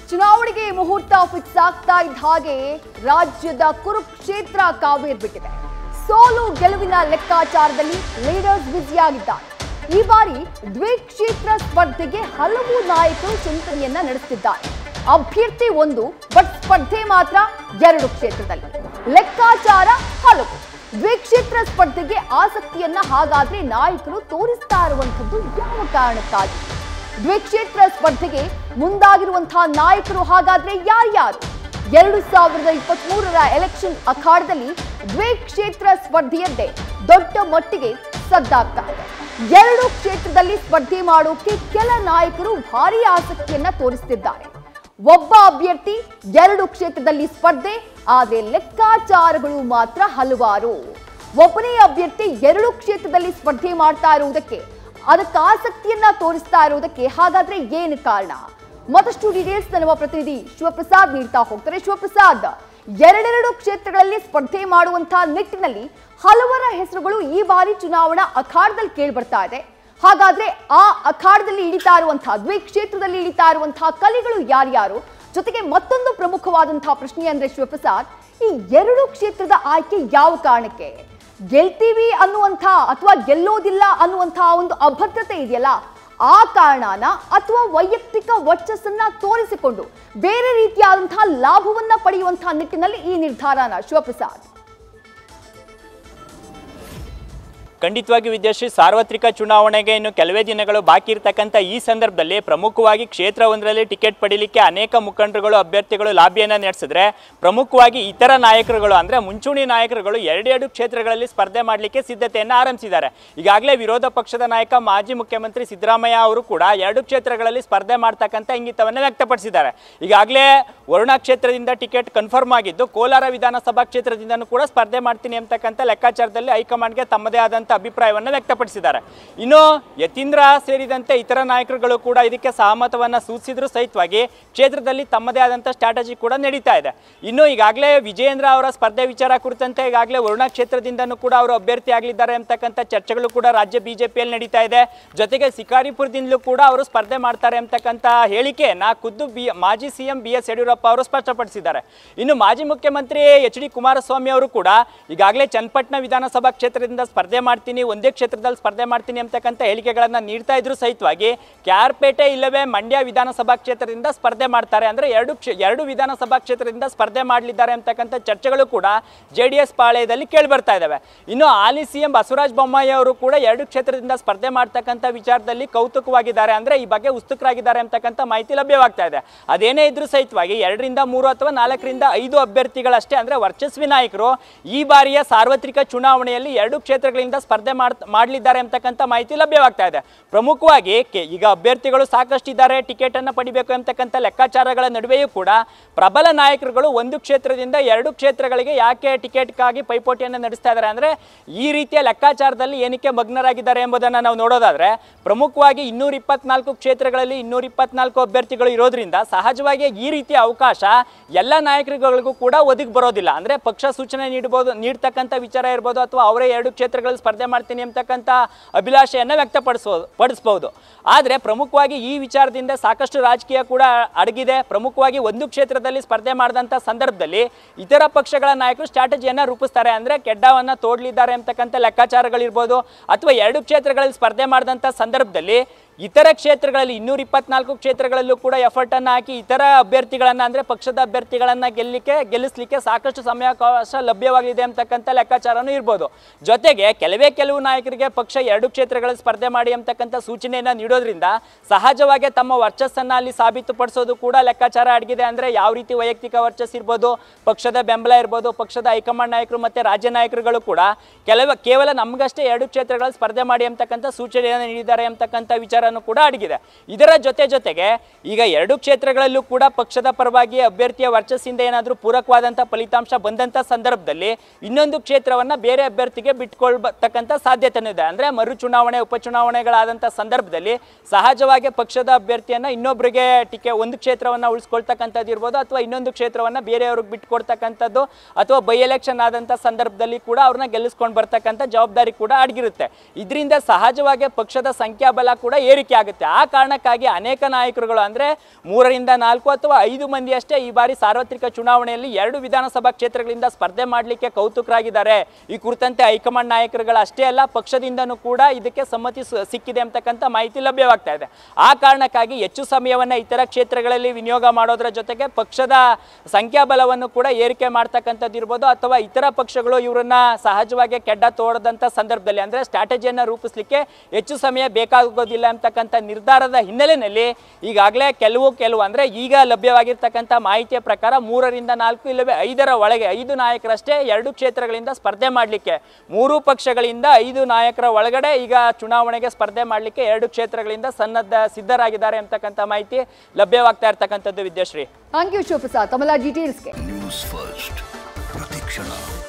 ಚುನಾವಣೆಗೆ ಮುಹೂರ್ತ ಫಿಕ್ಸ್ ಆಗ್ತಾ ಇದ್ದ ಹಾಗೆ ರಾಜ್ಯದ ಕುರುಕ್ಷೇತ್ರ ಕಾವೇರ್ಬಿಟ್ಟಿದೆ ಸೋಲು ಗೆಲುವಿನ ಲೆಕ್ಕಾಚಾರದಲ್ಲಿ ಲೀಡರ್ಸ್ ಬ್ಯುಸಿಯಾಗಿದ್ದಾರೆ ಈ ಬಾರಿ ದ್ವಿಕ್ಷೇತ್ರ ಸ್ಪರ್ಧೆಗೆ ಹಲವು ನಾಯಕರು ಚಿಂತನೆಯನ್ನ ನಡೆಸುತ್ತಿದ್ದಾರೆ ಅಭ್ಯರ್ಥಿ ಒಂದು ಬಟ್ ಸ್ಪರ್ಧೆ ಮಾತ್ರ ಎರಡು ಕ್ಷೇತ್ರದಲ್ಲಿ ಲೆಕ್ಕಾಚಾರ ಹಲವು ದ್ವಿಕ್ಷೇತ್ರ ಸ್ಪರ್ಧೆಗೆ ಆಸಕ್ತಿಯನ್ನ ಹಾಗಾದ್ರೆ ನಾಯಕರು ತೋರಿಸ್ತಾ ಇರುವಂತದ್ದು ಯಾವ ಕಾರಣಕ್ಕಾಗಿ ದ್ವಿಕ್ಷೇತ್ರ ಸ್ಪರ್ಧೆಗೆ ಮುಂದಾಗಿರುವಂತಹ ನಾಯಕರು ಹಾಗಾದ್ರೆ ಯಾರ್ಯಾರು ಎರಡು ಸಾವಿರದ ಇಪ್ಪತ್ತ್ ಮೂರರ ಎಲೆಕ್ಷನ್ ಅಖಾಡದಲ್ಲಿ ದ್ವಿಕ್ಷೇತ್ರ ಸ್ಪರ್ಧೆಯದ್ದೇ ದೊಡ್ಡ ಮಟ್ಟಿಗೆ ಸದ್ದಾಗ್ತಾ ಇದೆ ಎರಡು ಕ್ಷೇತ್ರದಲ್ಲಿ ಸ್ಪರ್ಧೆ ಮಾಡೋಕೆ ಕೆಲ ನಾಯಕರು ಭಾರಿ ಆಸಕ್ತಿಯನ್ನ ತೋರಿಸುತ್ತಿದ್ದಾರೆ ಒಬ್ಬ ಅಭ್ಯರ್ಥಿ ಎರಡು ಕ್ಷೇತ್ರದಲ್ಲಿ ಸ್ಪರ್ಧೆ ಆದರೆ ಲೆಕ್ಕಾಚಾರಗಳು ಮಾತ್ರ ಹಲವಾರು ಒಬ್ಬನೇ ಅಭ್ಯರ್ಥಿ ಎರಡು ಕ್ಷೇತ್ರದಲ್ಲಿ ಸ್ಪರ್ಧೆ ಮಾಡ್ತಾ ಇರುವುದಕ್ಕೆ ಅದಕ್ಕೆ ಆಸಕ್ತಿಯನ್ನ ತೋರಿಸ್ತಾ ಇರುವುದಕ್ಕೆ ಹಾಗಾದ್ರೆ ಏನು ಕಾರಣ ಮತ್ತಷ್ಟು ಡೀಟೇಲ್ಸ್ ನಮ್ಮ ಪ್ರತಿನಿಧಿ ಶಿವಪ್ರಸಾದ್ ನೀಡ್ತಾ ಹೋಗ್ತಾರೆ ಶಿವಪ್ರಸಾದ್ ಎರಡೆರಡು ಕ್ಷೇತ್ರಗಳಲ್ಲಿ ಸ್ಪರ್ಧೆ ಮಾಡುವಂತಹ ನಿಟ್ಟಿನಲ್ಲಿ ಹಲವರ ಹೆಸರುಗಳು ಈ ಬಾರಿ ಚುನಾವಣಾ ಅಖಾಡದಲ್ಲಿ ಕೇಳಿ ಬರ್ತಾ ಇದೆ ಹಾಗಾದ್ರೆ ಆ ಅಖಾಡದಲ್ಲಿ ಇಳಿತಾ ಇರುವಂತಹ ದ್ವಿಕ್ಷೇತ್ರದಲ್ಲಿ ಇಳಿತಾ ಇರುವಂತಹ ಕಲಿಗಳು ಯಾರ್ಯಾರು ಜೊತೆಗೆ ಮತ್ತೊಂದು ಪ್ರಮುಖವಾದಂತಹ ಪ್ರಶ್ನೆ ಅಂದ್ರೆ ಶಿವಪ್ರಸಾದ್ ಈ ಎರಡು ಕ್ಷೇತ್ರದ ಆಯ್ಕೆ ಯಾವ ಕಾರಣಕ್ಕೆ ಗೆಲ್ತೀವಿ ಅನ್ನುವಂಥ ಅಥವಾ ಗೆಲ್ಲೋದಿಲ್ಲ ಅನ್ನುವಂಥ ಒಂದು ಅಭದ್ರತೆ ಇದೆಯಲ್ಲ ಆ ಕಾರಣನ ಅಥವಾ ವೈಯಕ್ತಿಕ ವರ್ಚಸ್ಸನ್ನ ತೋರಿಸಿಕೊಂಡು ಬೇರೆ ರೀತಿಯಾದಂತಹ ಲಾಭವನ್ನ ಪಡೆಯುವಂತಹ ನಿಟ್ಟಿನಲ್ಲಿ ಈ ನಿರ್ಧಾರನ ಶಿವಪ್ರಸಾದ್ ಖಂಡಿತವಾಗಿ ವಿದ್ಯಾಶ್ರೀ ಸಾರ್ವತ್ರಿಕ ಚುನಾವಣೆಗೆ ಇನ್ನು ಕೆಲವೇ ದಿನಗಳು ಬಾಕಿ ಇರತಕ್ಕಂಥ ಈ ಸಂದರ್ಭದಲ್ಲಿ ಪ್ರಮುಖವಾಗಿ ಕ್ಷೇತ್ರವೊಂದರಲ್ಲಿ ಟಿಕೆಟ್ ಪಡೀಲಿಕ್ಕೆ ಅನೇಕ ಮುಖಂಡರುಗಳು ಅಭ್ಯರ್ಥಿಗಳು ಲಾಬಿಯನ್ನು ನಡೆಸಿದ್ರೆ ಪ್ರಮುಖವಾಗಿ ಇತರ ನಾಯಕರುಗಳು ಅಂದರೆ ಮುಂಚೂಣಿ ನಾಯಕರುಗಳು ಎರಡೆರಡು ಕ್ಷೇತ್ರಗಳಲ್ಲಿ ಸ್ಪರ್ಧೆ ಮಾಡಲಿಕ್ಕೆ ಸಿದ್ಧತೆಯನ್ನು ಆರಂಭಿಸಿದ್ದಾರೆ ಈಗಾಗಲೇ ವಿರೋಧ ಪಕ್ಷದ ನಾಯಕ ಮಾಜಿ ಮುಖ್ಯಮಂತ್ರಿ ಸಿದ್ದರಾಮಯ್ಯ ಅವರು ಕೂಡ ಎರಡು ಕ್ಷೇತ್ರಗಳಲ್ಲಿ ಸ್ಪರ್ಧೆ ಮಾಡ್ತಕ್ಕಂಥ ಇಂಗಿತವನ್ನು ವ್ಯಕ್ತಪಡಿಸಿದ್ದಾರೆ ಈಗಾಗಲೇ ವರುಣಾ ಕ್ಷೇತ್ರದಿಂದ ಟಿಕೆಟ್ ಕನ್ಫರ್ಮ್ ಆಗಿದ್ದು ಕೋಲಾರ ವಿಧಾನಸಭಾ ಕ್ಷೇತ್ರದಿಂದನೂ ಕೂಡ ಸ್ಪರ್ಧೆ ಮಾಡ್ತೀನಿ ಅಂತಕ್ಕಂಥ ಲೆಕ್ಕಾಚಾರದಲ್ಲಿ ಹೈಕಮಾಂಡ್ಗೆ ತಮ್ಮದೇ ಆದಂಥ ಅಭಿಪ್ರಾಯವನ್ನು ವ್ಯಕ್ತಪಡಿಸಿದ್ದಾರೆ ಇನ್ನು ಯತೀಂದ್ರ ಸೇರಿದಂತೆ ಇತರ ನಾಯಕರುಗಳು ಕೂಡ ಇದಕ್ಕೆ ಸಹಮತವನ್ನು ಸೂಚಿಸಿದ್ರು ಸಹಿತವಾಗಿ ಕ್ಷೇತ್ರದಲ್ಲಿ ತಮ್ಮದೇ ಆದಂಥ ಸ್ಟ್ರಾಟಜಿ ಕೂಡ ನಡೀತಾ ಇದೆ ಇನ್ನು ಈಗಾಗಲೇ ವಿಜಯೇಂದ್ರ ಅವರ ಸ್ಪರ್ಧೆ ವಿಚಾರ ಕುರಿತಂತೆ ಈಗಾಗಲೇ ವರುಣಾ ಕ್ಷೇತ್ರದಿಂದನೂ ಕೂಡ ಅವರು ಅಭ್ಯರ್ಥಿ ಆಗಲಿದ್ದಾರೆ ಅಂತಕ್ಕಂಥ ಚರ್ಚೆಗಳು ಕೂಡ ರಾಜ್ಯ ಬಿಜೆಪಿಯಲ್ಲಿ ನಡೀತಾ ಇದೆ ಜೊತೆಗೆ ಶಿಕಾರಿಪುರದಿಂದಲೂ ಕೂಡ ಅವರು ಸ್ಪರ್ಧೆ ಮಾಡ್ತಾರೆ ಅಂತಕ್ಕಂಥ ಹೇಳಿಕೆಯನ್ನ ಖುದ್ದು ಬಿ ಮಾಜಿ ಸಿಎಂ ಬಿ ಎಸ್ ಯಡಿಯೂರಪ್ಪ ಅವರು ಸ್ಪಷ್ಟಪಡಿಸಿದ್ದಾರೆ ಇನ್ನು ಮಾಜಿ ಮುಖ್ಯಮಂತ್ರಿ ಎಚ್ ಡಿ ಕುಮಾರಸ್ವಾಮಿ ಅವರು ಕೂಡ ಈಗಾಗಲೇ ಚನ್ನಪಟ್ಟಣ ವಿಧಾನಸಭಾ ಕ್ಷೇತ್ರದಿಂದ ಸ್ಪರ್ಧೆ ಮಾಡ್ತೀನಿ ಒಂದೇ ಕ್ಷೇತ್ರದಲ್ಲಿ ಸ್ಪರ್ಧೆ ಮಾಡ್ತೀನಿ ಅಂತಕ್ಕಂಥ ಹೇಳಿಕೆಗಳನ್ನು ನೀಡ್ತಾ ಇದ್ರು ಸಹಿತವಾಗಿ ಕ್ಯಾರ್ಪೇಟೆ ಇಲ್ಲವೇ ಮಂಡ್ಯ ವಿಧಾನಸಭಾ ಕ್ಷೇತ್ರದಿಂದ ಸ್ಪರ್ಧೆ ಮಾಡ್ತಾರೆ ಅಂದ್ರೆ ಎರಡು ಕ್ಷೇ ಎರಡು ವಿಧಾನಸಭಾ ಕ್ಷೇತ್ರದಿಂದ ಸ್ಪರ್ಧೆ ಮಾಡಲಿದ್ದಾರೆ ಅಂತಕ್ಕಂಥ ಚರ್ಚೆಗಳು ಕೂಡ ಜೆ ಡಿ ಎಸ್ ಪಾಳೆಯದಲ್ಲಿ ಕೇಳಿ ಬರ್ತಾ ಇದ್ದಾವೆ ಇನ್ನು ಹಾಲಿ ಸಿಎಂ ಬಸವರಾಜ ಬೊಮ್ಮಾಯಿ ಅವರು ಕೂಡ ಎರಡು ಕ್ಷೇತ್ರದಿಂದ ಸ್ಪರ್ಧೆ ಮಾಡ್ತಕ್ಕಂಥ ವಿಚಾರದಲ್ಲಿ ಕೌತುಕವಾಗಿದ್ದಾರೆ ಅಂದ್ರೆ ಈ ಬಗ್ಗೆ ಉತ್ಸುಕರಾಗಿದ್ದಾರೆ ಅಂತಕ್ಕಂಥ ಮಾಹಿತಿ ಲಭ್ಯವಾಗ್ತಾ ಇದೆ ಅದೇನೇ ಇದ್ರೂ ಸಹಿತವಾಗಿ ಎರಡರಿಂದ ಮೂರು ಅಥವಾ ನಾಲ್ಕರಿಂದ ಐದು ಅಭ್ಯರ್ಥಿಗಳಷ್ಟೇ ಅಂದ್ರೆ ವರ್ಚಸ್ವಿ ನಾಯಕರು ಈ ಬಾರಿಯ ಸಾರ್ವತ್ರಿಕ ಚುನಾವಣೆಯಲ್ಲಿ ಎರಡು ಕ್ಷೇತ್ರಗಳಿಂದ ಸ್ಪರ್ಧೆ ಮಾಡ್ ಮಾಡಲಿದ್ದಾರೆ ಅಂತಕ್ಕಂಥ ಮಾಹಿತಿ ಲಭ್ಯವಾಗ್ತಾ ಇದೆ ಪ್ರಮುಖವಾಗಿ ಕೆ- ಈಗ ಅಭ್ಯರ್ಥಿಗಳು ಸಾಕಷ್ಟಿದ್ದಾರೆ ಟಿಕೆಟ್ ಅನ್ನು ಪಡಿಬೇಕು ಅಂತಕ್ಕಂಥ ಲೆಕ್ಕಾಚಾರಗಳ ನಡುವೆಯೂ ಕೂಡ ಪ್ರಬಲ ನಾಯಕರುಗಳು ಒಂದು ಕ್ಷೇತ್ರದಿಂದ ಎರಡು ಕ್ಷೇತ್ರಗಳಿಗೆ ಯಾಕೆ ಟಿಕೆಟ್ಗಾಗಿ ಪೈಪೋಟಿಯನ್ನು ನಡೆಸ್ತಾ ಇದ್ದಾರೆ ಅಂದ್ರೆ ಈ ರೀತಿಯ ಲೆಕ್ಕಾಚಾರದಲ್ಲಿ ಏನಕ್ಕೆ ಮಗ್ನರಾಗಿದ್ದಾರೆ ಎಂಬುದನ್ನು ನಾವು ನೋಡೋದಾದ್ರೆ ಪ್ರಮುಖವಾಗಿ ಇನ್ನೂರ ಇಪ್ಪತ್ನಾಲ್ಕು ಕ್ಷೇತ್ರಗಳಲ್ಲಿ ಇನ್ನೂರ ಇಪ್ಪತ್ನಾಲ್ಕು ಅಭ್ಯರ್ಥಿಗಳು ಇರೋದ್ರಿಂದ ಸಹಜವಾಗಿ ಈ ರೀತಿಯ ಅವಕಾಶ ಎಲ್ಲ ನಾಯಕರುಗಳಿಗೂ ಕೂಡ ಒದಗಿ ಬರೋದಿಲ್ಲ ಅಂದ್ರೆ ಪಕ್ಷ ಸೂಚನೆ ನೀಡಬಹುದು ನೀಡ್ತಕ್ಕಂಥ ವಿಚಾರ ಇರ್ಬೋದು ಅಥವಾ ಅವರೇ ಎರಡು ಕ್ಷೇತ್ರಗಳಲ್ಲಿ ಸ್ಪರ್ಧೆ ಮಾಡ್ತೀನಿ ಅಂತಕ್ಕಂಥ ಅಭಿಲಾಷೆಯನ್ನು ವ್ಯಕ್ತಪಡಿಸಬಹುದು ಪಡಿಸ್ಬೋದು ಆದರೆ ಪ್ರಮುಖವಾಗಿ ಈ ವಿಚಾರದಿಂದ ಸಾಕಷ್ಟು ರಾಜಕೀಯ ಕೂಡ ಅಡಗಿದೆ ಪ್ರಮುಖವಾಗಿ ಒಂದು ಕ್ಷೇತ್ರದಲ್ಲಿ ಸ್ಪರ್ಧೆ ಮಾಡಿದಂಥ ಸಂದರ್ಭದಲ್ಲಿ ಇತರ ಪಕ್ಷಗಳ ನಾಯಕರು ಸ್ಟ್ರಾಟಜಿಯನ್ನು ರೂಪಿಸ್ತಾರೆ ಅಂದರೆ ಕೆಡ್ಡವನ್ನು ತೋಡ್ಲಿದ್ದಾರೆ ಅಂತಕ್ಕಂಥ ಲೆಕ್ಕಾಚಾರಗಳಿರ್ಬೋದು ಅಥವಾ ಎರಡು ಕ್ಷೇತ್ರಗಳಲ್ಲಿ ಸ್ಪರ್ಧೆ ಮಾಡಿದಂಥ ಸಂದರ್ಭದಲ್ಲಿ ಇತರ ಕ್ಷೇತ್ರಗಳಲ್ಲಿ ಇನ್ನೂರ ಇಪ್ಪತ್ನಾಲ್ಕು ಕ್ಷೇತ್ರಗಳಲ್ಲೂ ಕೂಡ ಎಫರ್ಟ್ ಅನ್ನು ಹಾಕಿ ಇತರ ಅಭ್ಯರ್ಥಿಗಳನ್ನ ಅಂದ್ರೆ ಪಕ್ಷದ ಅಭ್ಯರ್ಥಿಗಳನ್ನ ಗೆಲ್ಲಿಕ್ಕೆ ಗೆಲ್ಲಿಸ್ಲಿಕ್ಕೆ ಸಾಕಷ್ಟು ಸಮಯಾವಕಾಶ ಲಭ್ಯವಾಗಿದೆ ಅಂತಕ್ಕಂಥ ಲೆಕ್ಕಾಚಾರನೂ ಇರ್ಬೋದು ಜೊತೆಗೆ ಕೆಲವೇ ಕೆಲವು ನಾಯಕರಿಗೆ ಪಕ್ಷ ಎರಡು ಕ್ಷೇತ್ರಗಳಲ್ಲಿ ಸ್ಪರ್ಧೆ ಮಾಡಿ ಅಂತಕ್ಕಂಥ ಸೂಚನೆಯನ್ನ ನೀಡೋದ್ರಿಂದ ಸಹಜವಾಗಿ ತಮ್ಮ ವರ್ಚಸ್ಸನ್ನ ಅಲ್ಲಿ ಸಾಬೀತುಪಡಿಸೋದು ಕೂಡ ಲೆಕ್ಕಾಚಾರ ಅಡಗಿದೆ ಅಂದ್ರೆ ಯಾವ ರೀತಿ ವೈಯಕ್ತಿಕ ವರ್ಚಸ್ ಇರ್ಬೋದು ಪಕ್ಷದ ಬೆಂಬಲ ಇರ್ಬೋದು ಪಕ್ಷದ ಹೈಕಮಾಂಡ್ ನಾಯಕರು ಮತ್ತೆ ರಾಜ್ಯ ನಾಯಕರುಗಳು ಕೂಡ ಕೆಲವ ಕೇವಲ ನಮಗಷ್ಟೇ ಎರಡು ಕ್ಷೇತ್ರಗಳಲ್ಲಿ ಸ್ಪರ್ಧೆ ಮಾಡಿ ಅಂತಕ್ಕಂಥ ಸೂಚನೆಯನ್ನು ನೀಡಿದ್ದಾರೆ ಅಂತಕ್ಕಂಥ ವಿಚಾರನೂ ಕೂಡ ಅಡಗಿದೆ ಇದರ ಜೊತೆ ಜೊತೆಗೆ ಈಗ ಎರಡು ಕ್ಷೇತ್ರಗಳಲ್ಲೂ ಕೂಡ ಪಕ್ಷದ ಪರವಾಗಿ ಅಭ್ಯರ್ಥಿಯ ವರ್ಚಸ್ಸಿಂದ ಏನಾದರೂ ಪೂರಕವಾದಂಥ ಫಲಿತಾಂಶ ಬಂದಂಥ ಸಂದರ್ಭದಲ್ಲಿ ಇನ್ನೊಂದು ಕ್ಷೇತ್ರವನ್ನ ಬೇರೆ ಅಭ್ಯರ್ಥಿಗೆ ಬಿಟ್ಕೊಳ್ಬತಕ್ಕಂಥ ಸಾಧ್ಯತೆನೂ ಇದೆ ಅಂದ್ರೆ ಮರು ಚುನಾವಣೆ ಉಪಚುನಾವಣೆಗಳಾದಂಥ ಸಂದರ್ಭದಲ್ಲಿ ಸಹಜವಾಗಿ ಪಕ್ಷದ ಅಭ್ಯರ್ಥಿಯನ್ನ ಇನ್ನೊಬ್ಬರಿಗೆ ಟಿಕೆ ಒಂದು ಕ್ಷೇತ್ರವನ್ನ ಉಳಿಸ್ಕೊಳ್ತಕ್ಕಂಥದ್ದು ಇರ್ಬೋದು ಅಥವಾ ಇನ್ನೊಂದು ಕ್ಷೇತ್ರವನ್ನ ಬೇರೆಯವ್ರಿಗೆ ಬಿಟ್ಕೊಡ್ತಕ್ಕಂಥದ್ದು ಅಥವಾ ಬೈ ಎಲೆಕ್ಷನ್ ಆದಂಥ ಸಂದರ್ಭದಲ್ಲಿ ಕೂಡ ಅವ್ರನ್ನ ಗೆಲ್ಲಿಸ್ಕೊಂಡು ಬರ್ತಕ್ಕಂಥ ಜವಾಬ್ದಾರಿ ಕೂಡ ಅಡಗಿರುತ್ತೆ ಇದರಿಂದ ಸಹಜವಾಗಿ ಪಕ್ಷದ ಸಂಖ್ಯಾಬಲ ಕೂಡ ಏರಿಕೆ ಆಗುತ್ತೆ ಆ ಕಾರಣಕ್ಕಾಗಿ ಅನೇಕ ನಾಯಕರುಗಳು ಅಂದರೆ ಮೂರರಿಂದ ನಾಲ್ಕು ಅಥವಾ ಐದು ಮಂದಿ ಅಷ್ಟೇ ಈ ಬಾರಿ ಸಾರ್ವತ್ರಿಕ ಚುನಾವಣೆಯಲ್ಲಿ ಎರಡು ವಿಧಾನಸಭಾ ಕ್ಷೇತ್ರಗಳಿಂದ ಸ್ಪರ್ಧೆ ಮಾಡಲಿಕ್ಕೆ ಕೌತುಕರಾಗಿದ್ದಾರೆ ಈ ಕುರಿತಂತೆ ಹೈಕಮಾಂಡ್ ನಾಯಕರುಗಳು ಅಷ್ಟೇ ಅಲ್ಲ ಪಕ್ಷದಿಂದನೂ ಕೂಡ ಇದಕ್ಕೆ ಸಮ್ಮತಿ ಸ- ಸಿಕ್ಕಿದೆ ಅಂತಕ್ಕಂಥ ಮಾಹಿತಿ ಲಭ್ಯವಾಗ್ತಾ ಇದೆ ಆ ಕಾರಣಕ್ಕಾಗಿ ಹೆಚ್ಚು ಸಮಯವನ್ನು ಇತರ ಕ್ಷೇತ್ರಗಳಲ್ಲಿ ವಿನಿಯೋಗ ಮಾಡೋದ್ರ ಜೊತೆಗೆ ಪಕ್ಷದ ಸಂಖ್ಯಾಬಲವನ್ನು ಕೂಡ ಏರಿಕೆ ಮಾಡ್ತಕ್ಕಂಥದ್ದು ಇರ್ಬೋದು ಅಥವಾ ಇತರ ಪಕ್ಷಗಳು ಇವರನ್ನ ಸಹಜವಾಗಿ ಕೆಡ್ಡ ತೋಡದಂಥ ಸಂದರ್ಭದಲ್ಲಿ ಅಂದರೆ ಸ್ಟ್ರಾಟಜಿಯನ್ನು ರೂಪಿಸಲಿಕ್ಕೆ ಹೆಚ್ಚು ಸಮಯ ಬೇಕಾಗೋದಿಲ್ಲ ಅಂತಕ್ಕಂಥ ನಿರ್ಧಾರದ ಹಿನ್ನೆಲೆಯಲ್ಲಿ ಈಗಾಗಲೇ ಕೆಲವು ಕೆಲವು ಅಂದರೆ ಈಗ ಲಭ್ಯವಾಗಿರ್ತಕ್ಕಂಥ ಮಾಹಿತಿಯ ಪ್ರಕಾರ ಮೂರರಿಂದ ನಾಲ್ಕು ಇಲ್ಲವೇ ಐದರ ಒಳಗೆ ಐದು ನಾಯಕರಷ್ಟೇ ಎರಡು ಕ್ಷೇತ್ರಗಳಿಂದ ಸ್ಪರ್ಧೆ ಮಾಡಲಿಕ್ಕೆ ಮೂರು ಪಕ್ಷಗಳಿಂದ ಐದು ನಾಯಕರ ಒಳಗಡೆ ಈಗ ಚುನಾವಣೆಗೆ ಸ್ಪರ್ಧೆ ಮಾಡಲಿಕ್ಕೆ ಎರಡು ಕ್ಷೇತ್ರಗಳಿಂದ ಸನ್ನದ್ಧ ಸಿದ್ಧರಾಗಿದ್ದಾರೆ ಅಂತಕ್ಕಂಥ ಮಾಹಿತಿ ಲಭ್ಯವಾಗ್ತಾ ಇರ್ತಕ್ಕಂಥದ್ದು ವಿದ್ಯಾಶ್ರೀ ಥ್ಯಾಂಕ್ ಯು ಶಿವಪ್ರಸಾದ್ ತಮ್ಮೆಲ್ಲ ಡೀಟೇಲ್ಸ್ಗೆ ನ್ಯೂಸ್ ಫಸ್ಟ್ ಪ್ರತಿಕ್ಷಣ